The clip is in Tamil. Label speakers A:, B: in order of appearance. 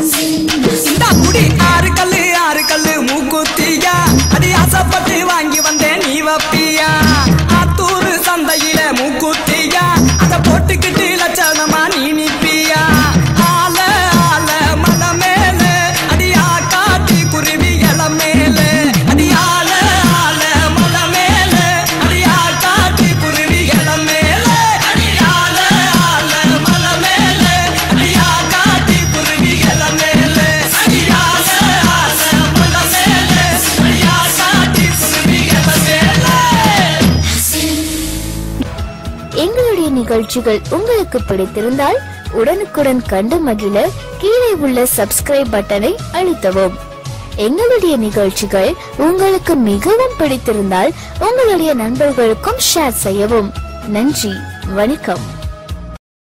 A: இந்த குடி ஆறு கல்லு ஆறு கல்லு மூக்குத்தியா அடி ஆசைப்பட்டு வாங்கி வந்தேன் நீ வப்பியா ஆத்தூரு சந்தையில மூக்குத்தியா அத போட்டுக்கிட்டு லட்சணமா நீ நிப்பியா ஆல ஆல மலை மேல அடியா காட்டி குருவி இல மேல அடியால ஆல மலை மேல அடியா காட்டி குருவி இல மேல அடியால ஆல மலை மேல அடியா காட்டி குருவி இல மேல அடியால ஆல மலை மேல அடியா காட்டி குருவி இல மேல
B: எங்களுடைய நிகழ்ச்சிகள் உங்களுக்கு பிடித்திருந்தால் உடனுக்குடன் கண்டு மகிழ கீழே உள்ள சப்ஸ்கிரைப் பட்டனை அழுத்தவும் எங்களுடைய நிகழ்ச்சிகள் உங்களுக்கு மிகவும் பிடித்திருந்தால் உங்களுடைய நண்பர்களுக்கும் ஷேர் செய்யவும் நன்றி வணக்கம்